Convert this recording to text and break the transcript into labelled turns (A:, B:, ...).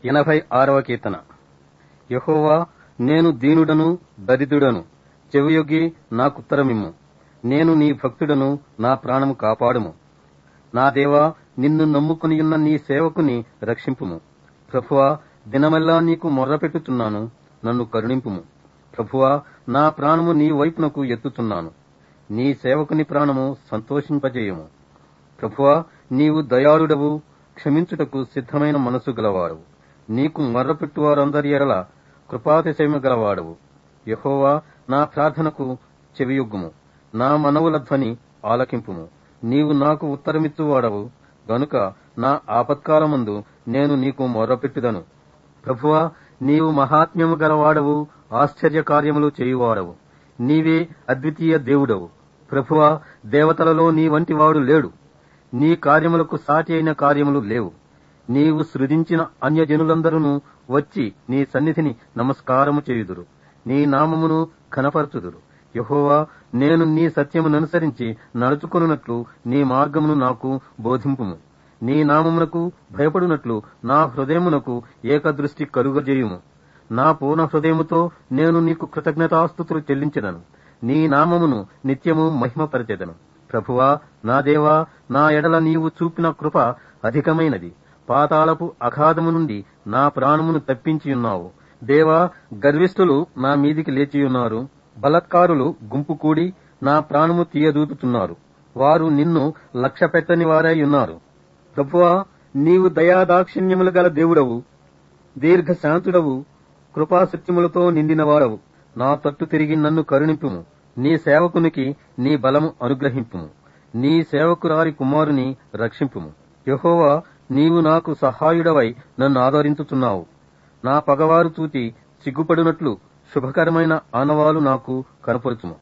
A: ఎనభై ఆరవ కీర్తన యహోవా నేను దీనుడను దరిద్రుడను చెవియొగ్గి నాకుత్తరమిమ్ము నేను నీ భక్తుడను నా ప్రాణము కాపాడుము నా దేవా నిన్ను నమ్ముకునియున్న నీ సేవకుని రక్షింపుము ప్రభువా దినమెల్లా నీకు మొర్రపెట్టుచున్నాను నన్ను కరుణింపుము ప్రభువా నా ప్రాణము నీ వైపునకు ఎత్తుతున్నాను నీ సేవకుని ప్రాణము సంతోషింపజేయము ప్రభువా నీవు దయాళుడవు క్షమించుటకు సిద్ధమైన మనసు గలవాడవు నీకు మొర్రపెట్టువారందరి ఎడల కృపాతిశయము గలవాడవు యహోవా నా ప్రార్థనకు చెవియొగ్గుము నా మనవుల ధ్వని ఆలకింపుము నీవు నాకు ఉత్తరమిచ్చువాడవు గనుక నా ఆపత్కాలమందు నేను నీకు మొర్రపెట్టుదను ప్రభువా నీవు మహాత్మ్యము గలవాడవు ఆశ్చర్య కార్యములు చేయువాడవు నీవే అద్వితీయ దేవుడవు ప్రభువా దేవతలలో నీ వంటి వాడు లేడు నీ కార్యములకు సాటి అయిన కార్యములు లేవు నీవు సృజించిన అన్యజనులందరూ వచ్చి నీ సన్నిధిని నమస్కారము చేయుదురు నీ నామమును కనపరచుదురు యహోవా నేను నీ సత్యముననుసరించి నడుచుకొనున్నట్లు నీ మార్గమును నాకు బోధింపుము నీ నామమునకు భయపడునట్లు నా హృదయమునకు ఏకదృష్టి కలుగజేయుము నా పూర్ణ హృదయముతో నేను నీకు కృతజ్ఞతాస్థుతులు చెల్లించెదను నీ నామమును నిత్యము మహిమపరచెదను ప్రభువా నా దేవా నా ఎడల నీవు చూపిన కృప అధికమైనది పాతాళపు అగాధము నుండి నా ప్రాణమును తప్పించియున్నావు దేవా గర్విష్ఠులు నా మీదికి లేచియున్నారు బలత్కారులు గుంపు కూడి నా ప్రాణము తీయదూతుతున్నారు వారు నిన్ను లక్ష్య పెట్టని వారై ఉన్నారు ప్రభువా నీవు దయాదాక్షిణ్యములు గల దేవుడవు దీర్ఘశాంతుడవు కృపాసత్యములతో నిండినవాడవు నా తట్టు తిరిగి నన్ను కరుణింపుము నీ సేవకునికి నీ బలము అనుగ్రహింపుము నీ సేవకురారి కుమారుని రక్షింపుము యహోవా నీవు నాకు సహాయుడవై నన్ను ఆదరించుచున్నావు నా పగవారు చూచి సిగ్గుపడినట్లు శుభకరమైన ఆనవాలు నాకు కనపరుచుము